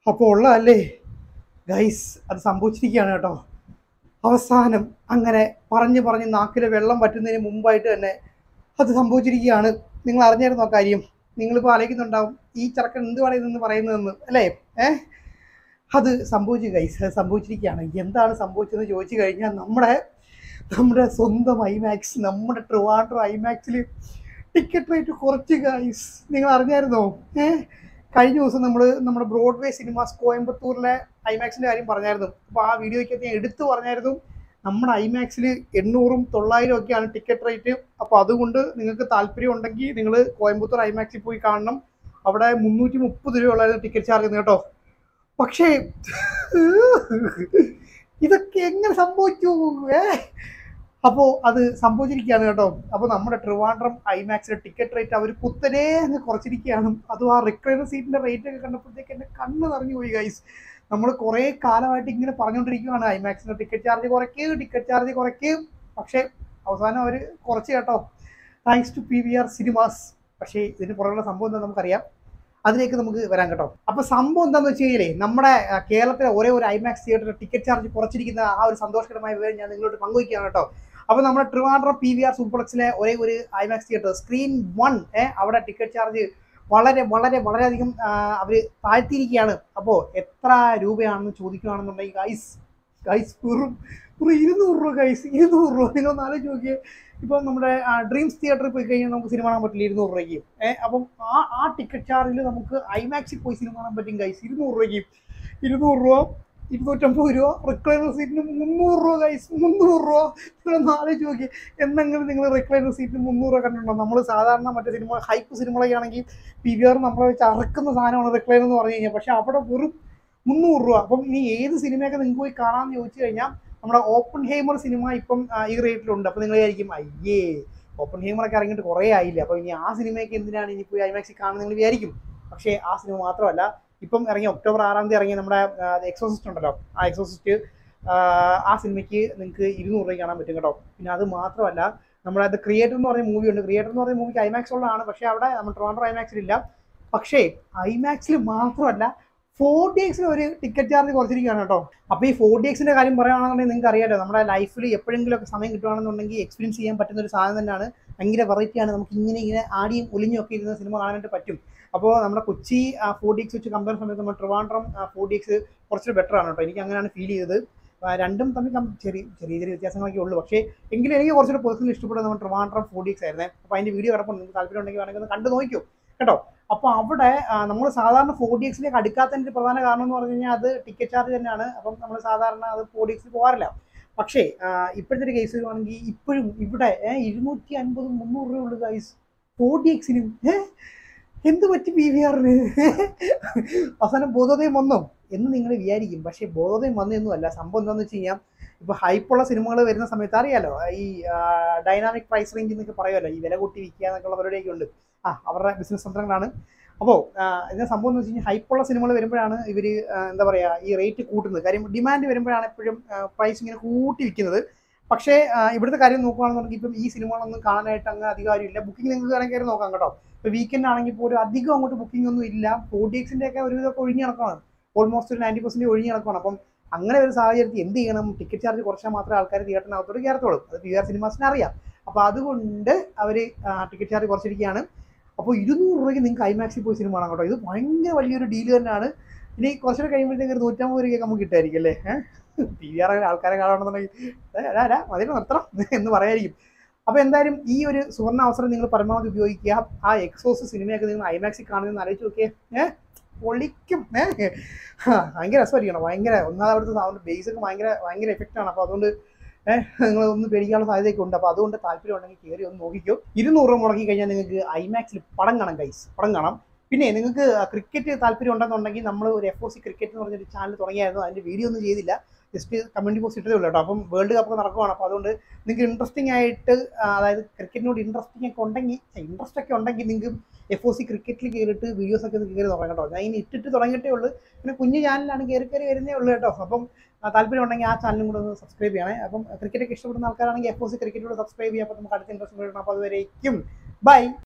അപ്പോൾ ഉള്ളതല്ലേ ഗൈസ് അത് സംഭവിച്ചിരിക്കുകയാണ് കേട്ടോ അവസാനം അങ്ങനെ പറഞ്ഞ് പറഞ്ഞ് നാക്കിലെ വെള്ളം പറ്റുന്നതിന് മുമ്പായിട്ട് തന്നെ അത് സംഭവിച്ചിരിക്കുകയാണ് നിങ്ങൾ അറിഞ്ഞായിരുന്നോ ആ കാര്യം നിങ്ങളിപ്പോൾ ആലോചിക്കുന്നുണ്ടാവും ഈ ചെറുക്കൻ എന്ത് പറയുന്നതെന്ന് പറയുന്നതെന്ന് അല്ലേ ഏഹ് അത് സംഭവിച്ചു ഗൈസ് അത് സംഭവിച്ചിരിക്കുകയാണ് എന്താണ് സംഭവിച്ചതെന്ന് ചോദിച്ചു കഴിഞ്ഞാൽ നമ്മുടെ നമ്മുടെ സ്വന്തം ഐമാക്സ് നമ്മുടെ ട്രിവാൻഡ്രോ ഐമാക്സിൽ ടിക്കറ്റ് റേറ്റ് കുറച്ച് ഗൈസ് നിങ്ങൾ അറിഞ്ഞായിരുന്നോ ഏഹ് കഴിഞ്ഞ ദിവസം നമ്മൾ നമ്മുടെ ബ്രോഡ്വേ സിനിമാസ് കോയമ്പത്തൂരിലെ ഐമാക്സിൻ്റെ കാര്യം പറഞ്ഞായിരുന്നു അപ്പോൾ ആ വീഡിയോയ്ക്കകത്ത് ഞാൻ എടുത്തു പറഞ്ഞായിരുന്നു നമ്മുടെ ഐമാക്സിൽ എണ്ണൂറും തൊള്ളായിരം ഒക്കെയാണ് ടിക്കറ്റ് റേറ്റ് അപ്പോൾ അതുകൊണ്ട് നിങ്ങൾക്ക് താല്പര്യം ഉണ്ടെങ്കിൽ നിങ്ങൾ കോയമ്പത്തൂർ ഐമാക്സിൽ പോയി കാണണം അവിടെ മുന്നൂറ്റി മുപ്പത് രൂപയുള്ളായിരുന്നു ടിക്കറ്റ് ചാർജ് കേട്ടോ പക്ഷേ ഇതൊക്കെ എങ്ങനെ സംഭവിച്ചു ഏ അപ്പോൾ അത് സംഭവിച്ചിരിക്കുകയാണ് കേട്ടോ അപ്പോൾ നമ്മുടെ ട്രിവാൻഡ്രം ഐമാക്സിലെ ടിക്കറ്റ് റേറ്റ് അവർ കുത്തനെ അങ്ങ് കുറച്ചിരിക്കുകയാണ് അതും ആ റിക്ലൈനർ സീറ്റിന്റെ റേറ്റ് ഒക്കെ കണ്ടപ്പോഴത്തേക്ക് എൻ്റെ കണ്ണ് നിറഞ്ഞു പോയി ഗൈസ് നമ്മൾ കുറേ കാലമായിട്ട് ഇങ്ങനെ പറഞ്ഞുകൊണ്ടിരിക്കുകയാണ് ഐമാക്സിന്റെ ടിക്കറ്റ് ചാർജ് കുറയ്ക്കുക ടിക്കറ്റ് ചാർജ് കുറയ്ക്കുക പക്ഷേ അവസാനം അവർ കുറച്ച് കേട്ടോ thanks to P V R cinemas പക്ഷേ ഇതിന് പുറകുള്ള സംഭവം എന്താ നമുക്കറിയാം അതിലേക്ക് നമുക്ക് വരാൻ കേട്ടോ അപ്പൊ സംഭവം എന്താന്ന് വെച്ച് കഴിഞ്ഞാലേ നമ്മുടെ ആ, കേരളത്തിലെ ഒരേ ഒരു ഐമാക്സ് തിയേറ്ററിൽ ടിക്കറ്റ് ചാർജ് കുറച്ചിരിക്കുന്ന ആ ഒരു സന്തോഷകരമായ വിവരം ഞാൻ നിങ്ങളോട് പങ്കുവയ്ക്കുകയാണ് കേട്ടോ അപ്പൊ നമ്മുടെ ട്രിവാൻഡ്രം പി വി ആർ സൂപ്പർക്സിലെ ഒരേ ഒരു ഐമാക്സ് തിയേറ്റർ സ്ക്രീൻ വൺ അവിടെ ടിക്കറ്റ് ചാർജ് വളരെ വളരെ വളരെയധികം ആ, അവര് താഴ്ത്തിയിരിക്കുകയാണ് അപ്പോൾ എത്ര രൂപയാണെന്ന് ചോദിക്കുകയാണെന്നുണ്ടെങ്കിൽ ഗൈസ് ഗൈസ് വെറും ഒരു ഇരുന്നൂറ് രൂപ ഗൈസ് ഇരുന്നൂറ് രൂപ നിങ്ങൾ ഒന്ന് ആലോചിച്ച് നോക്കിയേ ഇപ്പം നമ്മുടെ ഡ്രീംസ് തിയേറ്ററിൽ പോയി കഴിഞ്ഞാൽ നമുക്ക് സിനിമ കാണാൻ പറ്റില്ല ഇരുന്നൂറ് രൂപയ്ക്ക് ഏഹ് അപ്പം ആ ആ ടിക്കറ്റ് ചാർജിൽ നമുക്ക് ഐമാക്സിൽ പോയി സിനിമ കാണാൻ പറ്റും ഗൈസ് ഇരുന്നൂറ് രൂപയ്ക്ക് ഇരുന്നൂറ് രൂപ ഇരുന്നൂറ്റമ്പത് രൂപ റിക്ലൈനർ സീറ്റിന് മുന്നൂറ് രൂപ ഗൈസ് മുന്നൂറ് രൂപ നിങ്ങളൊന്ന് ആലോചിച്ച് നോക്കി എന്തെങ്കിലും നിങ്ങൾ റിക്ലൈനർ സീറ്റിന് മുന്നൂറ് രൂപ കണ്ടിട്ടുണ്ടോ നമ്മൾ സാധാരണ മറ്റേ സിനിമ ഹൈപ്പ് സിനിമകളൊക്കെ ആണെങ്കിൽ പി വി ആർ നമ്മളെ വെച്ച് അറക്കുന്ന സാധനമാണ് റിക്ലൈനർ എന്ന് പറഞ്ഞു കഴിഞ്ഞാൽ പക്ഷേ അവിടെ വെറും മുന്നൂറ് രൂപ അപ്പം ഇനി ഏത് സിനിമയൊക്കെ നിങ്ങൾക്ക് പോയി കാണാമെന്ന് ചോദിച്ചു കഴിഞ്ഞാൽ നമ്മുടെ ഓപ്പൺ ഹേമർ സിനിമ ഇപ്പം ആ, ഈ റേറ്റിലുണ്ട് അപ്പം നിങ്ങൾ വിചാരിക്കും അയ്യേ ഓപ്പൺ ഹേമറൊക്കെ ഇറങ്ങിയിട്ട് കുറേ ആയില്ല അപ്പോൾ ഇനി ആ സിനിമയൊക്കെ എന്തിനാണ് ഇനി പോയി ഐമാക്സിൽ കാണുന്നത് നിങ്ങൾ വിചാരിക്കും പക്ഷേ ആ സിനിമ മാത്രമല്ല ഇപ്പം ഇറങ്ങിയ ഒക്ടോബർ ആറാം തീയതി ഇറങ്ങിയ നമ്മുടെ എക്സോസിസ്റ്റ് ഉണ്ടല്ലോ ആ എക്സോസിസ്റ്റ് ആ സിനിമയ്ക്ക് നിങ്ങൾക്ക് ഇരുന്നൂറ് രൂപയ്ക്ക് കാണാൻ പറ്റും കേട്ടോ പിന്നെ അത് മാത്രമല്ല നമ്മുടെ അത് ക്രിയേറ്റർ എന്ന് പറഞ്ഞ മൂവി ഉണ്ട് ക്രിയേറ്റർ എന്ന് പറഞ്ഞ മൂവിക്ക് ഐമാക്സ് ഉള്ളതാണ് പക്ഷേ അവിടെ നമ്മൾ ട്രിവാൻഡ്രം ഐമാക്സിലില്ല പക്ഷേ ഐമാക്സിൽ മാത്രമല്ല ഫോർ ഡി എക്സിന് ഒരു ടിക്കറ്റ് ചാർജ് കുറച്ചിരിക്കുകയാണ് കേട്ടോ അപ്പോൾ ഈ ഫോർ ഡി എക്സിന്റെ കാര്യം പറയുകയാണെന്നുണ്ടെങ്കിൽ നിങ്ങൾക്ക് അറിയാലോ നമ്മുടെ ലൈഫിൽ എപ്പോഴെങ്കിലും ഒക്കെ സമയം കിട്ടുകയാണെന്നുണ്ടെങ്കിൽ എക്സ്പീരിയൻസ് ചെയ്യാൻ പറ്റുന്ന ഒരു സാധനം തന്നെയാണ് ഭയങ്കര വെറൈറ്റിയാണ് നമുക്ക് ഇങ്ങനെ ഇങ്ങനെ ആടിയും ഒലിഞ്ഞും ഒക്കെ ഇരുന്ന സിനിമ കാണാനായിട്ട് പറ്റും അപ്പോൾ നമ്മുടെ കൊച്ചി ഫോർ ഡി എക്സ് വെച്ച് കമ്പയർ സമയത്ത് നമ്മൾ ട്രിവാൻഡ്രം ഫോർ ഡി എക്സ് കുറച്ച് ബെറ്റർ ആണ് കേട്ടോ എനിക്ക് അങ്ങനെയാണ് ഫീൽ ചെയ്തത് ആ, രണ്ടും തമ്മിൽ കം- ചെറിയ ചെറിയ ചെറിയ വ്യത്യാസങ്ങളൊക്കെ ഉള്ളൂ പക്ഷേ എങ്കിലും എനിക്ക് കുറച്ചുകൂടെ പേഴ്സണലി ഇഷ്ടപ്പെട്ടത് നമ്മൾ ട്രിവാൻഡ്രം ഫോർ ഡി എക്സ് ആയിരുന്നേ അപ്പോൾ അതിൻ്റെ വീഡിയോ കിടപ്പുണ്ട് നിങ്ങൾക്ക് താല്പര്യം ഉണ്ടെങ്കിൽ വേണമെങ്കിൽ ഒന്ന് കണ്ടു നോക്കൂ കേട്ടോ അപ്പോൾ അവിടെ നമ്മൾ സാധാരണ ഫോർ ഡി എക്സിലേക്ക് അടുക്കാത്തതിൻ്റെ പ്രധാന കാരണം എന്ന് പറഞ്ഞു കഴിഞ്ഞാൽ അത് ടിക്കറ്റ് ചാർജ് തന്നെയാണ് അപ്പം നമ്മൾ സാധാരണ അത് ഫോർ ഡി എക്സിൽ പോകാറില്ല പക്ഷേ ആ, ഇപ്പോഴത്തെ ഒരു കേസ് വരുവാണെങ്കിൽ ഇപ്പോഴും ഇവിടെ ഏ, ഇരുന്നൂറ്റി അൻപത് മുന്നൂറ് രൂപ ഉള്ളു ഗൈസ് ഫോർ ഡി എക്സിനും എന്ത് പറ്റി പി വി ആറിന് അവസാനം ബോധോദയം വന്നോ എന്ന് നിങ്ങൾ വിചാരിക്കും പക്ഷേ ബോധോദയം വന്നതൊന്നുമല്ല സംഭവം എന്താണെന്ന് വെച്ച് കഴിഞ്ഞാൽ ഇപ്പോൾ ഹൈപ്പുള്ള സിനിമകൾ വരുന്ന സമയത്ത് അറിയാലോ ഈ ഡൈനാമിക് പ്രൈസ് റേഞ്ച് എന്നൊക്കെ പറയുമല്ലോ ഈ വില കൂട്ടി വിൽക്കുക എന്നൊക്കെയുള്ള പരിപാടിയൊക്കെ ഉണ്ട് ആ അവരുടെ ബിസിനസ് തന്ത്രങ്ങളാണ് അപ്പോൾ ഇതിന്റെ സംഭവം എന്ന് വെച്ച് കഴിഞ്ഞാൽ ഹൈപ്പുള്ള സിനിമകൾ വരുമ്പോഴാണ് ഇവർ എന്താ പറയുക ഈ റേറ്റ് കൂട്ടുന്നത് കാര്യം ഡിമാൻഡ് വരുമ്പോഴാണ് എപ്പോഴും പ്രൈസ് ഇങ്ങനെ കൂട്ടി വിൽക്കുന്നത് പക്ഷേ ആ, ഇവിടുത്തെ കാര്യം നോക്കുകയാണെന്നുണ്ടെങ്കിൽ ഇപ്പം ഈ സിനിമകളൊന്നും കാണാനായിട്ട് അങ്ങ് അധികാരം ഇല്ല ബുക്കിംഗ് നിങ്ങൾക്ക് വേണമെങ്കിൽ കയറി നോക്കാം കേട്ടോ ഇപ്പോൾ വീക്കെൻഡ് ആണെങ്കിൽ പോലും അധികം അങ്ങോട്ട് ബുക്കിംഗ് ഒന്നും ഇല്ല ഫോർ ഡി എക്സിൻ്റെ ഒക്കെ ഒരുവിധമൊക്കെ ഒഴിഞ്ഞു നടക്കുകയാണ് ഓൾമോസ്റ്റ് ഒരു നയൻറ്റി പെർസെൻറ്റ് ഒഴിഞ്ഞു നടക്കുകയാണ് അപ്പം അങ്ങനെ ഒരു സാഹചര്യത്തിൽ എന്ത് ചെയ്യണം ടിക്കറ്റ് ചാർജ് കുറച്ചാൽ മാത്രമേ ആൾക്കാർ തിയേറ്ററിനകത്തോട്ട് കയറത്തുള്ളൂ അത് പി ആർ സിനിമാസിന് അറിയാം അപ്പോൾ അതുകൊണ്ട് അവർ ടിക്കറ്റ് ചാർജ് കുറച്ചിരിക്കുകയാണ് അപ്പോൾ ഇരുന്നൂറ് രൂപയ്ക്ക് നിങ്ങൾക്ക് ഐമാക്സിൽ പോയി സിനിമ കാണാം കേട്ടോ ഇത് ഭയങ്കര വലിയൊരു ഡീല് തന്നെയാണ് ഇനി കുറച്ചുകൂടെ കഴിയുമ്പോഴത്തേക്ക് ഒരു നൂറ്റമ്പത് രൂപയ്ക്ക് നമുക്ക് കിട്ടുമായിരിക്കും അല്ലേ പി വി ആർ ആൾക്കാരെ കാണണമെന്നുണ്ടെങ്കിൽ മതി നിർത്തണം എന്ന് പറയായിരിക്കും അപ്പോൾ എന്തായാലും ഈ ഒരു സുവർണ്ണ അവസരം നിങ്ങൾ പരമാവധി ഉപയോഗിക്കുക ആ എക്സോസ് സിനിമയൊക്കെ നിങ്ങൾ ഐമാക്സിൽ കാണുന്നതെന്ന് ആലോചിച്ച് നോക്കിയേ ഏഹ് പൊളിക്കും ഏഹ് ഭയങ്കര രസമായിരിക്കണം ഭയങ്കര ഒന്നാമത് അവിടുത്തെ സൗണ്ട് ബേസ് ഒക്കെ ഭയങ്കര ഭയങ്കര എഫക്റ്റ് ആണ് അപ്പോൾ അതുകൊണ്ട് ഏഹ് നിങ്ങൾ ഒന്ന് പേടിക്കാനുള്ള സാധ്യതയൊക്കെ ഉണ്ട് അപ്പോൾ അതുകൊണ്ട് താല്പര്യം ഉണ്ടെങ്കിൽ കയറി ഒന്ന് നോക്കിക്കോ ഇരുന്നൂറ് രൂപ മുടക്കി കഴിഞ്ഞാൽ നിങ്ങൾക്ക് ഐമാക്സിൽ പടം കാണാം ഗൈസ് പടം കാണാം പിന്നെ നിങ്ങൾക്ക് ക്രിക്കറ്റ് താല്പര്യം ഉണ്ടെന്നുണ്ടെങ്കിൽ നമ്മൾ ഒരു എഫ് ഒ സി ക്രിക്കറ്റ് എന്ന് പറഞ്ഞൊരു ചാനൽ തുടങ്ങിയായിരുന്നു അതിൻ്റെ വീഡിയോ ഒന്നും ചെയ്തില്ല ജസ്റ്റ് കമ്മ്യൂണിറ്റി പോസ്റ്റ് ഇട്ടതേ ഉള്ളൂ കേട്ടോ അപ്പം വേൾഡ് കപ്പ് നടക്കുവാണ് അപ്പോൾ അതുകൊണ്ട് നിങ്ങൾക്ക് ഇൻട്രസ്റ്റിംഗ് ആയിട്ട് ആ, അതായത് ക്രിക്കറ്റിനോട് ഇൻട്രസ്റ്റിംഗ് ഒക്കെ ഉണ്ടെങ്കിൽ ഇൻട്രസ്റ്റ് ഒക്കെ ഉണ്ടെങ്കിൽ നിങ്ങൾക്ക് എഫ് ഒ സി ക്രിക്കറ്റിൽ കയറിയിട്ട് വീഡിയോസ് ഒക്കെ ഒന്ന് കയറി നോക്കാം കേട്ടോ ഞാൻ ഇനി ഇട്ടിട്ട് തുടങ്ങിയിട്ടേ ഉള്ളൂ പിന്നെ കുഞ്ഞു ചാനലാണ് കയറി കയറി വരുന്നേ ഉള്ളൂ കേട്ടോ അപ്പം ആ, താല്പര്യം ഉണ്ടെങ്കിൽ ആ ചാനലും കൂടെ ഒന്ന് സബ്സ്ക്രൈബ് ചെയ്യണേ അപ്പം ക്രിക്കറ്റ് ഒക്കെ ഇഷ്ടപ്പെടുന്ന ആൾക്കാരാണെങ്കിൽ എഫ് ഒ സി ക്രിക്കറ്റിലൂടെ സബ്സ്ക്രൈബ് ചെയ്യാം അപ്പോൾ നമുക്ക് അടുത്ത ഇൻട്രസ്റ്റ് വരണം അപ്പോൾ അതുവരേക്കും ബൈ